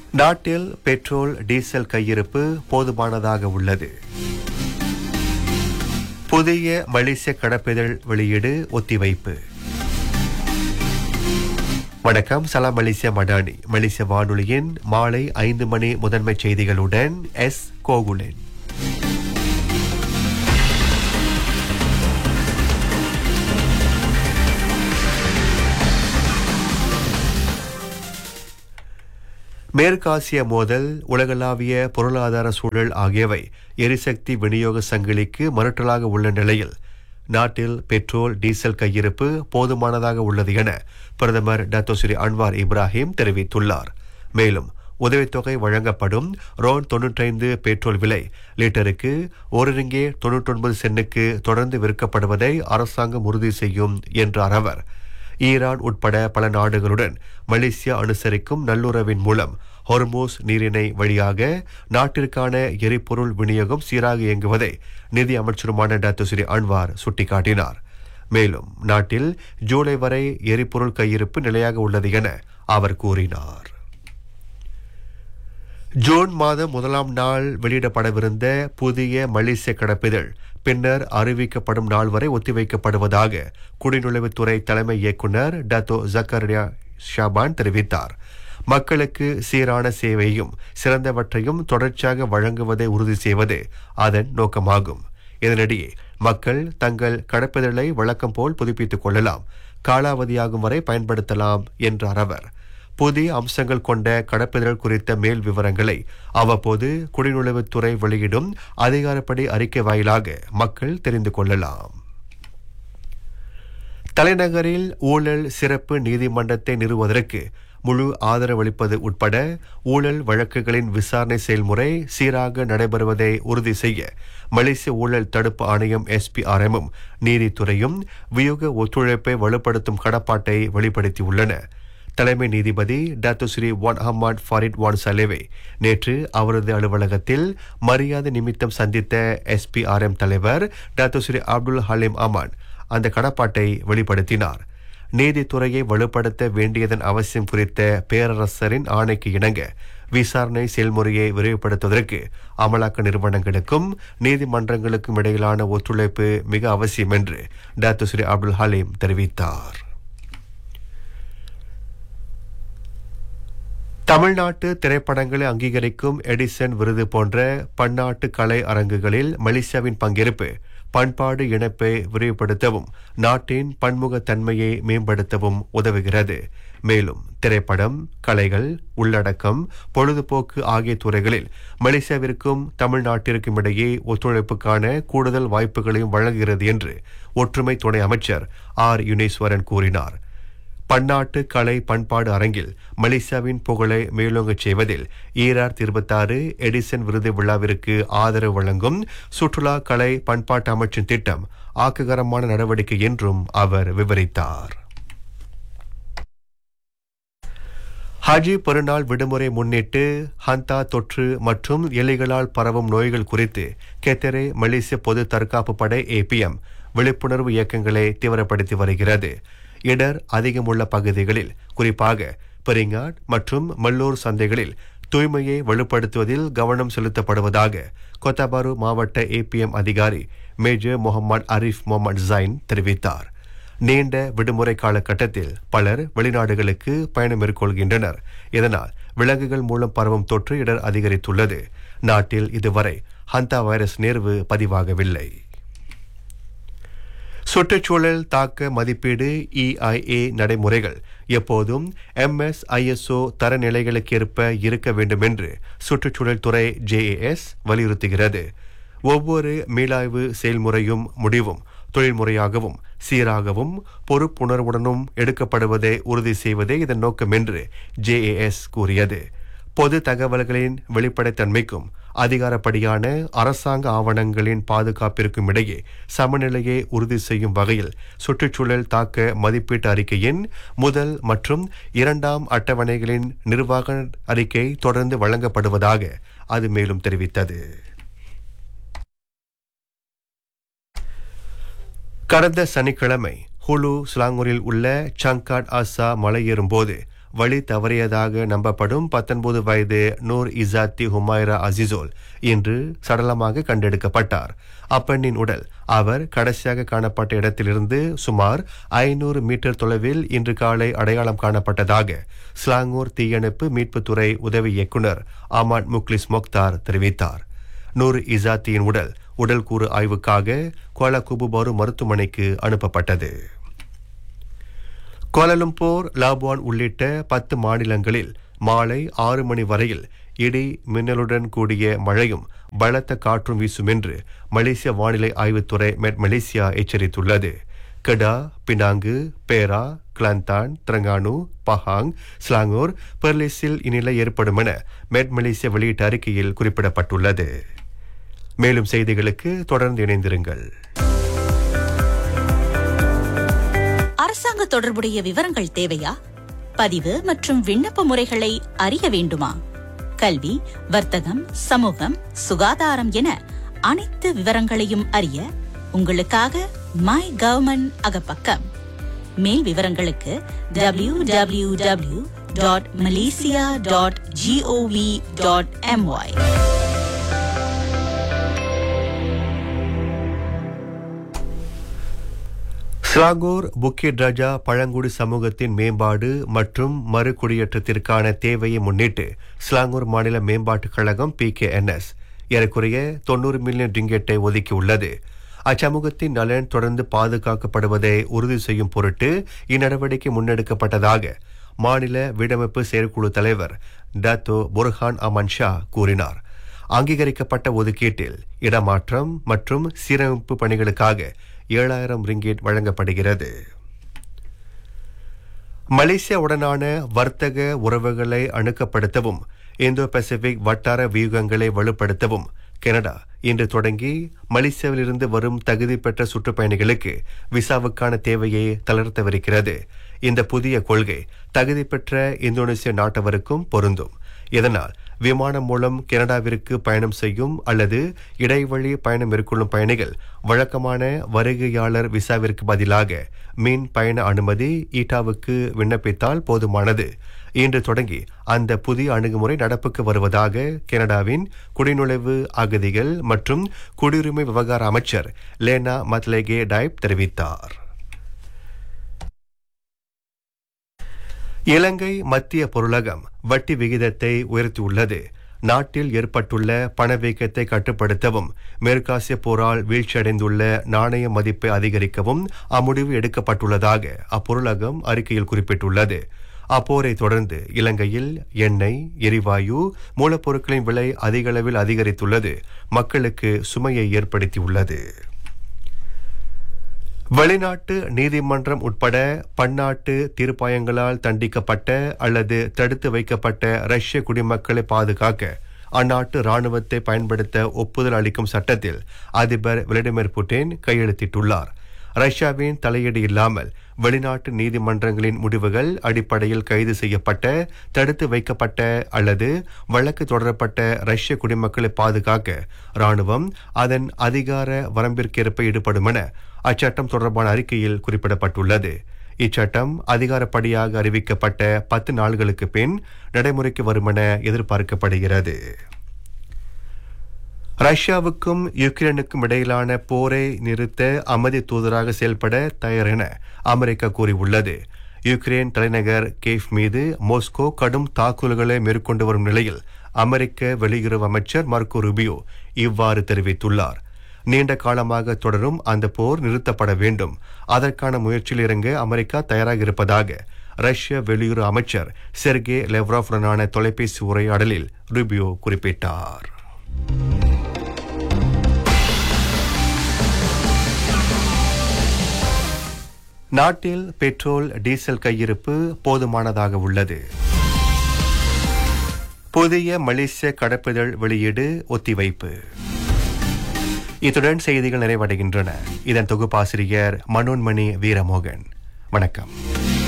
நாட்டில் petrol diesel கையிருப்பு போதுமானதாக உள்ளது புதிய மலேசிய கடப்பிதழ் வெளியீடு ஒத்திவைப்பு வணக்கம் சலாம் மலேசியா மடானி மலேசிய வானொலியின் மாலை ஐந்து மணி முதன்மை செய்திகளுடன் எஸ் கோகுலன் மேற்காசிய மோதல் உலகளாவிய பொருளாதார சூழல் ஆகியவை எரிசக்தி விநியோக சங்கிலிக்கு மறுட்டலாக உள்ள நிலையில் நாட்டில் பெட்ரோல் டீசல் கையிருப்பு போதுமானதாக உள்ளது என பிரதமர் டத்தோஸ்ரீ அன்வார் இப்ராஹிம் தெரிவித்துள்ளார் மேலும் உதவித்தொகை வழங்கப்படும் ரோன் தொன்னூற்றைந்து பெட்ரோல் விலை லிட்டருக்கு ஒரு ரிங்கே தொன்னூற்றொன்பது சென்னுக்கு தொடர்ந்து விற்கப்படுவதை அரசாங்கம் உறுதி செய்யும் என்றார் அவர் ஈரான் உட்பட பல நாடுகளுடன் மலேசியா அனுசரிக்கும் நல்லுறவின் மூலம் ஹொர்மோஸ் நீரிணை வழியாக நாட்டிற்கான எரிபொருள் விநியோகம் சீராக இயங்குவதை நிதி அமைச்சருமான டாக்டர் ஸ்ரீ அன்வார் சுட்டிக்காட்டினார் மேலும் நாட்டில் ஜூலை வரை எரிபொருள் கையிருப்பு நிலையாக உள்ளது என அவர் கூறினார் ஜூன் மாதம் முதலாம் நாள் வெளியிடப்படவிருந்த புதிய மலேசிய கடப்பிதழ் பின்னர் அறிவிக்கப்படும் நாள் வரை ஒத்திவைக்கப்படுவதாக குடிநுழைவுத்துறை தலைமை இயக்குநர் டத்தோ ஜக்கரியா ஷாபான் தெரிவித்தார் மக்களுக்கு சீரான சேவையும் சிறந்தவற்றையும் தொடர்ச்சியாக வழங்குவதை உறுதி செய்வது அதன் நோக்கமாகும் இதனிடையே மக்கள் தங்கள் கடப்பிதழை வழக்கம் போல் புதுப்பித்துக் கொள்ளலாம் காலாவதியாகும் வரை பயன்படுத்தலாம் என்றார் அவர் புதிய அம்சங்கள் கொண்ட கடப்பிதழ் குறித்த மேல் விவரங்களை அவ்வப்போது குடிநுழைவுத்துறை வெளியிடும் அதிகாரப்படி அறிக்கை வாயிலாக மக்கள் தெரிந்து கொள்ளலாம் தலைநகரில் ஊழல் சிறப்பு நீதிமன்றத்தை நிறுவுவதற்கு முழு ஆதரவளிப்பது உட்பட ஊழல் வழக்குகளின் விசாரணை செயல்முறை சீராக நடைபெறுவதை உறுதி செய்ய மலேசிய ஊழல் தடுப்பு ஆணையம் எஸ்பிஆர்எம்மும் நீதித்துறையும் வியூக ஒத்துழைப்பை வலுப்படுத்தும் கடப்பாட்டை வெளிப்படுத்தியுள்ளன தலைமை நீதிபதி doctor Sri Wan Ahmad Farid Wan Salleh நேற்று அவரது அலுவலகத்தில் மரியாதை நிமித்தம் சந்தித்த எஸ்பிஆர்எம் தலைவர் doctor Sri Abdul Halim Aman அந்த கடப்பாட்டை வெளிப்படுத்தினார் நீதித்துறையை வலுப்படுத்த வேண்டியதன் அவசியம் குறித்த பேரரசரின் ஆணைக்கு இணங்க விசாரணை செயல்முறையை விரைவுபடுத்துவதற்கு அமலாக்க நிறுவனங்களுக்கும் நீதிமன்றங்களுக்கும் இடையிலான ஒத்துழைப்பு மிக அவசியம் என்று டாக்டர் ஸ்ரீ அப்துல் ஹலீம் தெரிவித்தார் தமிழ்நாட்டு திரைப்படங்களை அங்கீகரிக்கும் எடிசன் விருது போன்ற பன்னாட்டு கலை அரங்குகளில் மலேசியாவின் பங்கேற்பு பண்பாடு இணைப்பை விரிவுபடுத்தவும் நாட்டின் பன்முகத்தன்மையை மேம்படுத்தவும் உதவுகிறது மேலும் திரைப்படம் கலைகள் உள்ளடக்கம் பொழுதுபோக்கு ஆகிய துறைகளில் மலேசியாவிற்கும் தமிழ்நாட்டிற்கும் இடையே ஒத்துழைப்புக்கான கூடுதல் வாய்ப்புகளையும் வழங்குகிறது என்று ஒற்றுமை துணை அமைச்சர் ஆர் யுனேஸ்வரன் கூறினார் பன்னாட்டு கலை பண்பாடு அரங்கில் மலேசியாவின் புகழை மேலோங்கச் செய்வதில் ஈரார் இருபத்தாறு எடிசன் விருது விழாவிற்கு ஆதரவு வழங்கும் சுற்றுலா கலை பண்பாட்டு அமைச்சின் திட்டம் ஆக்ககரமான நடவடிக்கை என்றும் அவர் விவரித்தார் ஹஜி பெருநாள் விடுமுறை முன்னிட்டு ஹந்தா தொற்று மற்றும் எலிகளால் பரவும் நோய்கள் குறித்து கெத்தரே மலேசிய பொது தற்காப்பு படை ஏபிஎம் விழிப்புணர்வு இயக்கங்களை தீவிரப்படுத்தி வருகிறது இடர் அதிகமுள்ள பகுதிகளில் குறிப்பாக பெரிங்காட் மற்றும் மல்லூர் சந்தைகளில் தூய்மையை வலுப்படுத்துவதில் கவனம் செலுத்தப்படுவதாக கொத்தபாரு மாவட்ட ஏபிஎம் அதிகாரி major Mohamad Arif Mohamad Zain தெரிவித்தார் நீண்ட விடுமுறை காலகட்டத்தில் பலர் வெளிநாடுகளுக்கு பயணம் மேற்கொள்கின்றனர் இதனால் விலங்குகள் மூலம் பரவும் தொற்று இடர் அதிகரித்துள்ளது நாட்டில் இதுவரை ஹந்தா வைரஸ் நேர்வு பதிவாகவில்லை சுற்றுச்சூழல் தாக்க மதிப்பீடு இஐஏ நடைமுறைகள் எப்போதும் எம்எஸ் ஐஎஸ்ஓ தரநிலைகளுக்கு ஏற்ப இருக்க வேண்டும் என்று சுற்றுச்சூழல் துறை ஜேஏஎஸ் வலியுறுத்துகிறது ஒவ்வொரு மீளாய்வு செயல்முறையும் முடிவும் தொழில்முறையாகவும் சீராகவும் பொறுப்புணர்வுடனும் எடுக்கப்படுவதை உறுதி செய்வதே இதன் நோக்கம் என்று ஜேஏஎஸ் கூறியது பொது தகவல்களின் வெளிப்படைத்தன்மைக்கும் அதிகாரப்படியான அரசாங்க ஆவணங்களின் பாதுகாப்பிற்கும் இடையே சமநிலையை உறுதி செய்யும் வகையில் சுற்றுச்சூழல் தாக்க மதிப்பீட்டு அறிக்கையின் முதல் மற்றும் இரண்டாம் அட்டவணைகளின் நிர்வாக அறிக்கை தொடர்ந்து வழங்கப்படுவதாக அது மேலும் தெரிவித்தது கடந்த சனிக்கிழமை ஹுலு ஸ்லாங்கூரில் உள்ள சங்காட் ஆசா மலையேறும்போது வழி தவறியதாக நம்பப்படும் பத்தொன்பது வயது நூர் இசாத்தி ஹுமாயிரா அசிசோல் இன்று சடலமாக கண்டெடுக்கப்பட்டார் அப்பெண்ணின் உடல் அவர் கடைசியாக காணப்பட்ட இடத்திலிருந்து சுமார் ஐநூறு மீட்டர் தொலைவில் இன்று காலை அடையாளம் காணப்பட்டதாக ஸ்லாங்கூர் தீயணைப்பு மீட்புத்துறை உதவி இயக்குநர் அமான் முக்லிஸ் மொக்தார் தெரிவித்தார் நூர் இசாத்தியின் உடல் உடல் கூறு ஆய்வுக்காக கோலாகுபுபாரு மருத்துவமனைக்கு அனுப்பப்பட்டது கோலலம்பூர் லாபுவான் உள்ளிட்ட பத்து மாநிலங்களில் மாலை ஆறு மணி வரையில் இடி மின்னலுடன் கூடிய மழையும் பலத்த காற்றும் வீசும் என்று மலேசிய வானிலை ஆய்வுத்துறை மெட் மலேசியா எச்சரித்துள்ளது Kedah Penang Perak Kelantan Terengganu Pahang Selangor பெர்லிஸில் இந்நிலை ஏற்படும் என மெட் மலேசியா வெளியிட்ட அறிக்கையில் குறிப்பிடப்பட்டுள்ளது மேலும் செய்திகளுக்கு தொடர்ந்து இணைந்திருங்கள் அரசாங்க தொடர்புடைய விவரங்கள் தேவையா பதிவு மற்றும் விண்ணப்ப முறைகளை அறிய வேண்டுமா கல்வி வர்த்தகம் சமூகம் சுகாதாரம் என அனைத்து விவரங்களையும் அறிய உங்களுக்காக மை கவர்மெண்ட் அகப்பக்கம் மேல் விவரங்களுக்கு W W W dot Malaysia dot G O V dot M Y Selangor Bukit Raja பழங்குடி சமூகத்தின் மேம்பாடு மற்றும் மறுகுடியேற்றத்திற்கான தேவையை முன்னிட்டு ஸ்லாங்கூர் மாநில மேம்பாட்டுக் கழகம் பி கே ஏறக்குறைய தொண்ணூறு மில்லியன் ரிங்கெட்டை ஒதுக்கியுள்ளது அச்சமூகத்தின் நலன் தொடர்ந்து பாதுகாக்கப்படுவதை உறுதி செய்யும் பொருட்டு இந்நடவடிக்கை முன்னெடுக்கப்பட்டதாக மாநில வீடமைப்பு செயற்குழு தலைவர் டத்தோ புர்ஹான் அமன் ஷா கூறினார் அங்கீகரிக்கப்பட்ட ஒதுக்கீட்டில் இடமாற்றம் மற்றும் சீரமைப்பு பணிகளுக்காக ஏழாயிரம் ரிங்கேட் வழங்கப்படுகிறது மலேசியாவுடனான வர்த்தக உறவுகளை அணுக்கப்படுத்தவும் இந்தோ பசிபிக் வட்டார வியூகங்களை வலுப்படுத்தவும் கனடா இன்று தொடங்கி மலேசியாவிலிருந்து வரும் தகுதி பெற்ற சுற்றுப்பயணிகளுக்கு விசாவுக்கான தேவையை தளர்த்தவிருக்கிறது இந்த புதிய கொள்கை தகுதி பெற்ற இந்தோனேசிய நாட்டவருக்கும் பொருந்தும் இதனால் விமானம் மூலம் கனடாவிற்கு பயணம் செய்யும் அல்லது இடைவழி பயணம் மேற்கொள்ளும் பயணிகள் வழக்கமான வருகையாளர் விசாவிற்கு பதிலாக மீன் பயண அனுமதி ஈட்டாவுக்கு விண்ணப்பித்தால் போதுமானது இன்று தொடங்கி அந்த புதிய அணுகுமுறை நடப்புக்கு வருவதாக கனடாவின் குடிநுழைவு அகதிகள் மற்றும் குடியுரிமை விவகார அமைச்சர் லேனா மத்லேகே டைப் தெரிவித்தார் இலங்கை மத்திய பொருளகம் வட்டி விகிதத்தை உயர்த்தியுள்ளது நாட்டில் ஏற்பட்டுள்ள பணவீக்கத்தை கட்டுப்படுத்தவும் மேற்காசிய போரால் வீழ்ச்சியடைந்துள்ள நாணய மதிப்பை அதிகரிக்கவும் அம்முடிவு எடுக்கப்பட்டுள்ளதாக அப்பொருளகம் அறிக்கையில் குறிப்பிட்டுள்ளது அப்போரை தொடர்ந்து இலங்கையில் எண்ணெய் எரிவாயு மூலப்பொருட்களின் விலை அதிக அளவில் அதிகரித்துள்ளது மக்களுக்கு சுமையை ஏற்படுத்தியுள்ளது வெளிநாட்டு நீதிமன்றம் உட்பட பன்னாட்டு தீர்ப்பாயங்களால் தண்டிக்கப்பட்ட அல்லது தடுத்து வைக்கப்பட்ட ரஷ்ய குடிமக்களை பாதுகாக்க அந்நாட்டு ராணுவத்தை பயன்படுத்த ஒப்புதல் அளிக்கும் சட்டத்தில் அதிபர் விளாடிமிர் புட்டின் கையெழுத்திட்டுள்ளார் ரஷ்யாவின் தலையீடு இல்லாமல் வெளிநாட்டு நீதிமன்றங்களின் முடிவுகள் அடிப்படையில் கைது செய்யப்பட்ட தடுத்து வைக்கப்பட்ட அல்லது வழக்கு தொடரப்பட்ட ரஷ்ய குடிமக்களை பாதுகாக்க ராணுவம் அதன் அதிகார வரம்பிற்கேற்ப ஈடுபடும் என அச்சட்டம் தொடர்பான அறிக்கையில் குறிப்பிடப்பட்டுள்ளது இச்சட்டம் அதிகாரப்படியாக அறிவிக்கப்பட்ட பத்து நாள்களுக்கு பின் நடைமுறைக்கு வரும் என எதிர்பார்க்கப்படுகிறது ரஷ்யாவுக்கும் யுக்ரைனுக்கும் இடையிலான போரை நிறுத்த அமைதி தூதராக செயல்பட தயார் என அமெரிக்கா கூறியுள்ளது யுக்ரைன் தலைநகர் கேஃப் மீது மோஸ்கோ கடும் தாக்குதல்களை மேற்கொண்டு வரும் நிலையில் அமெரிக்க வெளியுறவு அமைச்சர் மார்க்கோ ருபியோ இவ்வாறு தெரிவித்துள்ளார் நீண்ட காலமாக தொடரும் அந்த போர் நிறுத்தப்பட வேண்டும் அதற்கான முயற்சியில் இறங்க அமெரிக்கா தயாராக இருப்பதாக ரஷ்ய வெளியுறவு அமைச்சர் செர்கே லெவ்ராஃபுடனான தொலைபேசி உரையாடலில் ருபியோ குறிப்பிட்டார் நாட்டில் பெட்ரோல் டீசல் கையிருப்பு போதுமானதாக உள்ளது புதிய மலேசிய கடப்புதல் வெளியீடு ஒத்திவைப்பு இத்துடன் செய்திகள் நிறைவடைகின்றன இதன் தொகுப்பாசிரியர் மனோன்மணி வீரமோகன் வணக்கம்